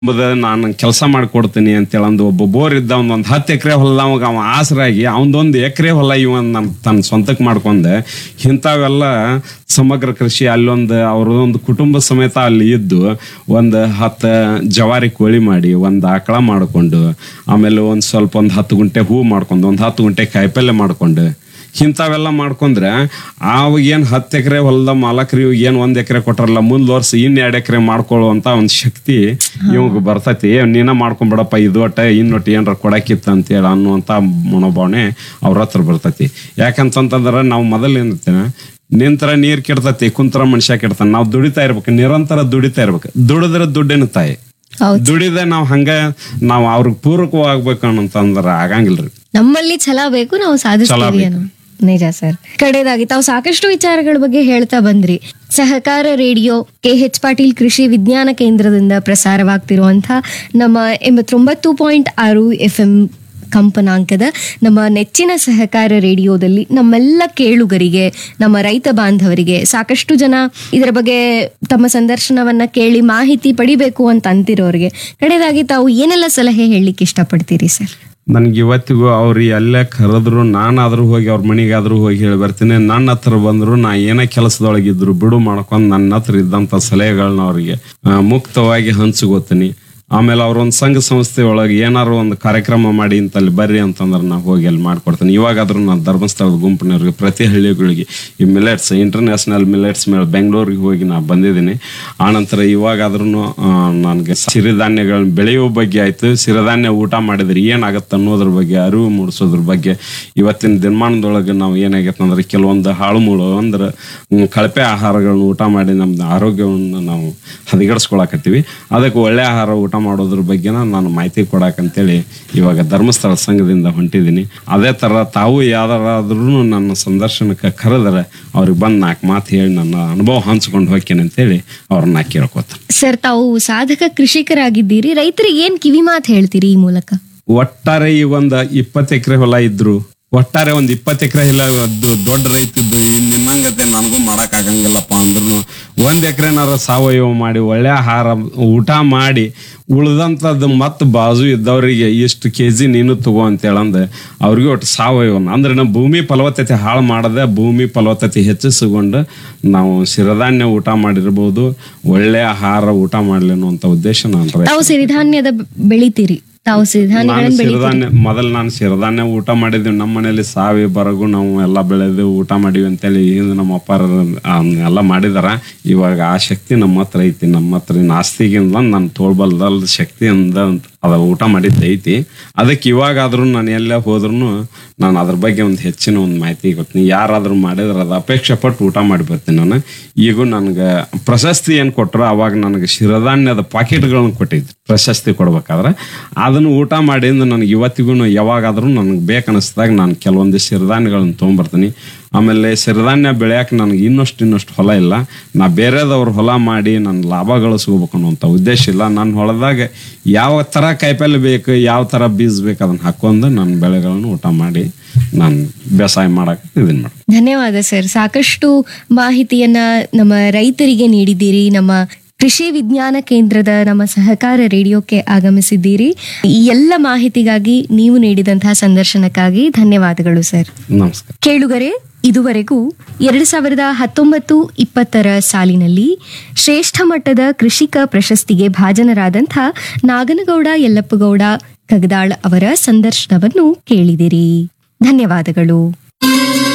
ಎಂಬುದ ನಾನು ಕೆಲಸ ಮಾಡಿಕೊಡ್ತೀನಿ ಅಂತೇಳಿ ಒಂದು ಒಬ್ಬ ಬೋರ್ ಇದ್ದ ಒಂದ್ ಒಂದು ಹತ್ತು ಎಕರೆ ಹೊಲದವಾಗ ಅವ ಆಸರಾಗಿ ಅವನದೊಂದು ಎಕರೆ ಹೊಲ ಇವನ್ ನನ್ ತನ್ನ ಸ್ವಂತಕ್ಕೆ ಮಾಡ್ಕೊಂಡೆ ಇಂಥವೆಲ್ಲ ಸಮಗ್ರ ಕೃಷಿ ಅಲ್ಲೊಂದು ಅವ್ರದೊಂದು ಕುಟುಂಬ ಸಮೇತ ಅಲ್ಲಿ ಇದ್ದು ಒಂದು ಹತ್ತು ಜವಾರಿ ಕೋಳಿ ಮಾಡಿ ಒಂದು ಆಕಳ ಮಾಡ್ಕೊಂಡು ಆಮೇಲೆ ಒಂದು ಸ್ವಲ್ಪ ಒಂದು ಹತ್ತು ಗುಂಟೆ ಹೂ ಮಾಡ್ಕೊಂಡು ಒಂದು ಹತ್ತು ಗುಂಟೆ ಕಾಯಿಪಲ್ಯ ಮಾಡ್ಕೊಂಡು ಇಂಥವೆಲ್ಲ ಮಾಡ್ಕೊಂಡ್ರೆ ಅವಾಗ ಏನು ಹತ್ತು ಎಕರೆ ಹೊಲದ ಮಾಲಕರು ಏನು ಒಂದ್ ಎಕರೆ ಕೊಟ್ರಲ್ಲ ಮುಂದ್ ವರ್ಷ ಇನ್ ಎರಡ್ ಎಕರೆ ಮಾಡ್ಕೊಳ್ಳುವಂತ ಒಂದು ಶಕ್ತಿ ಇವಾಗ ಬರ್ತೈತಿ ಏ ನೀನ ಮಾಡ್ಕೊಂಬಿಡಪ್ಪ ಇದು ಒಟ್ಟ ಇನ್ನೊಟ್ಟು ಏನಾರ ಕೊಡಕ್ಕಿತ್ತ ಅಂತೇಳಿ ಅನ್ನುವಂತ ಮನೋಭಾವನೆ ಅವ್ರ ಹತ್ರ ಬರ್ತೈತಿ ಯಾಕಂತಂತಂದ್ರ ನಾವು ಮೊದಲು ಏನಂತೇನೆ ನಿಂತರ ನೀರ್ ಕೆಡ್ತೈತಿ ಕುಂತರ ಮನುಷ್ಯ ಕೆಡ್ತಾನ ನಾವು ದುಡಿತಾ ಇರ್ಬೇಕು ನಿರಂತರ ದುಡಿತಾ ಇರ್ಬೇಕು ದುಡಿದ್ರೆ ದುಡ್ಡಿನ ತಾಯಿ ಹೌದು ದುಡಿದ ನಾವು ಹಂಗ ನಾವು ಅವ್ರಿಗೆ ಪೂರಕವಾಗ್ಬೇಕು ಅನ್ನಂತಂದ್ರ ಆಗಂಗಿಲ್ರಿ ನಮ್ಮಲ್ಲಿ ಛಲ ಬೇಕು ನಾವು ಸಾಧಿಸ್ತೀವಿ ಅನ್ನೋ ನಿಜ ಸರ್ ಕಡೆದಾಗಿ ತಾವು ಸಾಕಷ್ಟು ವಿಚಾರಗಳ ಬಗ್ಗೆ ಹೇಳ್ತಾ ಬಂದ್ರಿ ಸಹಕಾರ ರೇಡಿಯೋ ಕೆ ಎಚ್ ಪಾಟೀಲ್ ಕೃಷಿ ವಿಜ್ಞಾನ ಕೇಂದ್ರದಿಂದ ಪ್ರಸಾರವಾಗ್ತಿರುವಂತಹ ನಮ್ಮ ಎಂಬತ್ತೊಂಬತ್ತು ಪಾಯಿಂಟ್ ಆರು ಎಫ್ ಎಂ ಕಂಪನಾಂಕದ ನಮ್ಮ ನೆಚ್ಚಿನ ಸಹಕಾರ ರೇಡಿಯೋದಲ್ಲಿ ನಮ್ಮೆಲ್ಲ ಕೇಳುಗರಿಗೆ ನಮ್ಮ ರೈತ ಬಾಂಧವರಿಗೆ ಸಾಕಷ್ಟು ಜನ ಇದರ ಬಗ್ಗೆ ತಮ್ಮ ಸಂದರ್ಶನವನ್ನ ಕೇಳಿ ಮಾಹಿತಿ ಪಡಿಬೇಕು ಅಂತ ಅಂತಿರೋರಿಗೆ ಕಡೆದಾಗಿ ತಾವು ಏನೆಲ್ಲ ಸಲಹೆ ಹೇಳಲಿಕ್ಕೆ ಇಷ್ಟಪಡ್ತೀರಿ ಸರ್ ನನ್ಗೆ ಇವತ್ತಿಗೂ ಅವ್ರು ಎಲ್ಲೇ ಕರೆದ್ರು ನಾನಾದ್ರೂ ಹೋಗಿ ಅವ್ರ ಮನೆಗಾದ್ರೂ ಹೋಗಿ ಹೇಳಿ ಬರ್ತೀನಿ ನನ್ನ ಹತ್ರ ಬಂದ್ರು ನಾ ಏನೇ ಕೆಲಸದೊಳಗಿದ್ರು ಬಿಡು ಮಾಡ್ಕೊಂಡು ನನ್ನ ಹತ್ರ ಇದ್ದಂತ ಸಲಹೆಗಳನ್ನ ಅವ್ರಿಗೆ ಆ, ಮುಕ್ತವಾಗಿ ಹಂಚ್ಕೋತೀನಿ ಆಮೇಲೆ ಅವ್ರೊಂದು ಸಂಘ ಸಂಸ್ಥೆ ಒಳಗೆ ಏನಾರು ಒಂದು ಕಾರ್ಯಕ್ರಮ ಮಾಡಿ ಇಂತಲ್ಲಿ ಬರ್ರಿ ಅಂತಂದ್ರೆ ನಾ ಹೋಗಿ ಅಲ್ಲಿ ಮಾಡ್ಕೊಡ್ತೀನಿ ಇವಾಗಾದ್ರೂ ನಾನು ಧರ್ಮಸ್ಥಳದ ಗುಂಪಿನವ್ರಿಗೆ ಪ್ರತಿ ಹಳ್ಳಿಗಳಿಗೆ ಈ ಮಿಲೆಟ್ಸ್ ಇಂಟರ್ನ್ಯಾಷನಲ್ ಮಿಲೆಟ್ಸ್ ಮೇಲೆ ಬೆಂಗಳೂರಿಗೆ ಹೋಗಿ ನಾ ಬಂದಿದ್ದೀನಿ ಆನಂತರ ಇವಾಗಾದ್ರೂ ನನಗೆ ಸಿರಿಧಾನ್ಯಗಳನ್ನ ಬೆಳೆಯುವ ಬಗ್ಗೆ ಆಯ್ತು ಸಿರಿಧಾನ್ಯ ಊಟ ಮಾಡಿದ್ರೆ ಏನಾಗತ್ತೆ ಅನ್ನೋದ್ರ ಬಗ್ಗೆ ಅರಿವು ಮೂಡಿಸೋದ್ರ ಬಗ್ಗೆ ಇವತ್ತಿನ ದಿನಮಾನದೊಳಗೆ ನಾವು ಏನಾಗೈತೆ ಅಂದ್ರೆ ಕೆಲವೊಂದು ಹಾಳುಮೂಳು ಅಂದ್ರೆ ಹ್ಮ್, ಕಳಪೆ ಆಹಾರಗಳನ್ನ ಊಟ ಮಾಡಿ ನಮ್ದು ಆರೋಗ್ಯವನ್ನು ನಾವು ಹದಗೆಡಿಸ್ಕೊಳಕತ್ತೀವಿ ಅದಕ್ಕೆ ಒಳ್ಳೆ ಆಹಾರ ಊಟ ಮಾಡೋದ್ರ ಬಗ್ಗೆನ ನಾನು ಮಾಹಿತಿ ಕೊಡಾಕಂತೇಳಿ ಇವಾಗ ಧರ್ಮಸ್ಥಳ ಸಂಘದಿಂದ ಹೊಂಟಿದ್ದೀನಿ ಅದೇ ತರ ತಾವು ಯಾವ್ದಾದ್ರೂ ನನ್ನ ಸಂದರ್ಶನಕ್ಕೆ ಕರೆದ್ರೆ ಅವ್ರಿಗೆ ಬಂದು ನಾಲ್ಕು ಮಾತು ಹೇಳಿ ನನ್ನ ಅನುಭವ ಹಂಚ್ಕೊಂಡು ಹೋಗ್ತೇನೆ ಅಂತೇಳಿ ಅವ್ರನ್ನ ಕೇಳ್ಕೊತ ಸರ್ ತಾವು ಸಾಧಕ ಕೃಷಿಕರಾಗಿದ್ದೀರಿ ರೈತರಿಗೆ ಏನ್ ಕಿವಿ ಮಾತು ಹೇಳ್ತೀರಿ ಈ ಮೂಲಕ ಒಟ್ಟಾರೆ ಈ ಒಂದು ಇಪ್ಪತ್ತು ಎಕರೆ ಹೊಲ ಇದ್ರು ಒಟ್ಟಾರೆ ಒಂದ್ ಇಪ್ಪತ್ತು ಎಕರೆ ಇಲ್ಲ ಅದು ದೊಡ್ಡ ರೈತ ಇದ್ದು ನಿನ್ನಂಗತೆ ನನಗೂ ಮಾಡಕ್ ಆಗಂಗಿಲ್ಲಪ್ಪ ಅಂದ್ರೂ ಒಂದ್ ಎಕರೆನಾರ ಸಾವಯವ ಮಾಡಿ ಒಳ್ಳೆ ಆಹಾರ ಊಟ ಮಾಡಿ ಉಳ್ದಂಥದ್ದು ಮತ್ತೆ ಬಾಜು ಇದ್ದವರಿಗೆ ಇಷ್ಟು ಕೆ ಜಿ ನೀನು ತಗೋ ಅಂತೇಳಂದು ಅವ್ರಿಗೆ ಒಟ್ಟು ಸಾವಯವ ಅಂದ್ರೆ ನಮ್ಮ ಭೂಮಿ ಫಲವತ್ತತೆ ಹಾಳು ಮಾಡದೆ ಭೂಮಿ ಫಲವತ್ತತೆ ಹೆಚ್ಚಿಸಿಕೊಂಡು ನಾವು ಸಿರಧಾನ್ಯ ಊಟ ಮಾಡಿರ್ಬೋದು ಒಳ್ಳೆ ಆಹಾರ ಊಟ ಮಾಡ್ಲಿ ಅನ್ನುವಂಥ ಉದ್ದೇಶ ನಾನು ತಾವು ಸಿರಿಧಾನ್ಯದ ಬೆಳಿತೀರಿ ತಾವು ನಾನು ಸಿರಿಧಾನ್ಯಗಳನ್ನ ಬೆಳಿ ಸಿರಿಧಾನ್ಯ ಮೊದಲು ನಾನು ಸಿರಿಧಾನ್ಯ ಊಟ ಮಾಡಿದ್ವಿ ನಮ್ಮ ಮನೇಲಿ ಸಾವಿ ಬರಗು ನಾವು ಎಲ್ಲ ಬೆಳೆದು ಊಟ ಮಾಡಿವಿ ಅಂತೇಳಿ ಹಿಂದೆ ನಮ್ಮ ಅಪ್ಪಾರ ಆ, ಎಲ್ಲ ಮಾಡಿದಾರ ಇವಾಗ ಆ ಶಕ್ತಿ ನಮ್ಮ ಹತ್ರ ಐತಿ ನಮ್ಮ ಹತ್ರ ಇನ್ನು ಆಸ್ತಿಗಿಂದ ನನ್ನ ತೋಳ್ಬಲ್ದಲ್ ಶಕ್ತಿಯಿಂದ ಅದ ಊಟ ಮಾಡಿದ್ದು ಐತಿ ಅದಕ್ಕೆ ಇವಾಗಾದ್ರೂ ನಾನು ಎಲ್ಲೇ ಹೋದ್ರೂ ನಾನು ಅದ್ರ ಬಗ್ಗೆ ಒಂದು ಹೆಚ್ಚಿನ ಒಂದು ಮಾಹಿತಿ ಕೊಡ್ತೀನಿ ಯಾರಾದ್ರೂ ಮಾಡಿದ್ರೆ ಅದು ಅಪೇಕ್ಷೆ ಪಟ್ಟು ಊಟ ಮಾಡಿ ಬರ್ತೀನಿ ನಾನು ಈಗ ನನಗೆ ಪ್ರಶಸ್ತಿ ಏನು ಕೊಟ್ಟರು ಅವಾಗ ನನಗೆ ಸಿರಿಧಾನ್ಯದ ಪಾಕೆಟ್ಗಳನ್ನ ಕೊಟ್ಟಿದ್ರು ಪ್ರಶಸ್ತಿ ಕೊಡ್ಬೇಕಾದ್ರೆ ಅದನ್ನು ಊಟ ಮಾಡಿಂದ ನನಗೆ ಇವತ್ತಿಗೂ ಯಾವಾಗಾದ್ರೂ ನನಗೆ ಬೇಕನ್ನಿಸ್ದಾಗ ನಾನು ಕೆಲವೊಂದು ಸಿರಿಧಾನ್ಯಗಳನ್ನ ತೊಗೊಂಬರ್ತೀನಿ ಆಮೇಲೆ ಸಿರಿಧಾನ್ಯ ಬೆಳೆಯಕ್ಕೆ ನನಗೆ ಇನ್ನಷ್ಟು ಇನ್ನಷ್ಟು ಹೊಲ ಇಲ್ಲ ನಾ ಬೇರೆದವ್ರ ಹೊಲ ಮಾಡಿ ನನ್ನ ಲಾಭ ಗಳಿಸ್ಕೋಬೇಕು ಅನ್ನುವಂಥ ಉದ್ದೇಶ ಇಲ್ಲ ನನ್ನ ಹೊಲದಾಗ ಯಾವ ಥರ ಕಾಯಿಪಲ್ಲೆ ಬೇಕು ಯಾವ ಥರ ಬೀಜ ಬೇಕು ಅದನ್ನ ಹಾಕೊಂಡು ನನ್ನ ಬೆಳೆಗಳನ್ನು ಊಟ ಮಾಡಿ ನಾನು ಬೇಸಾಯ ಮಾಡಕ್ಕೆ ಇದನ್ನ ಮಾಡಿ ಧನ್ಯವಾದ ಸರ್ ಸಾಕಷ್ಟು ಮಾಹಿತಿಯನ್ನ ನಮ್ಮ ರೈತರಿಗೆ ನೀಡಿದ್ದೀರಿ ನಮ್ಮ ಕೃಷಿ ವಿಜ್ಞಾನ ಕೇಂದ್ರದ ನಮ್ಮ ಸಹಕಾರ ರೇಡಿಯೋಕ್ಕೆ ಆಗಮಿಸಿದ್ದೀರಿ ಈ ಎಲ್ಲ ಮಾಹಿತಿಗಾಗಿ ನೀವು ನೀಡಿದಂತಹ ಸಂದರ್ಶನಕ್ಕಾಗಿ ಧನ್ಯವಾದಗಳು ಸರ್ ನಮಸ್ಕಾರ ಕೇಳುಗರೆ ಇದುವರೆಗೂ ಎರಡು ಸಾವಿರದ ಹತ್ತೊಂಬತ್ತು ಇಪ್ಪತ್ತರ ಸಾಲಿನಲ್ಲಿ ಶ್ರೇಷ್ಠ ಮಟ್ಟದ ಕೃಷಿಕ ಪ್ರಶಸ್ತಿಗೆ ಭಾಜನರಾದಂಥ ನಾಗನಗೌಡ ಯಲ್ಲಪ್ಪಗೌಡ ಕಗದಾಳ್ ಅವರ ಸಂದರ್ಶನವನ್ನು ಕೇಳಿದಿರಿ ಧನ್ಯವಾದಗಳು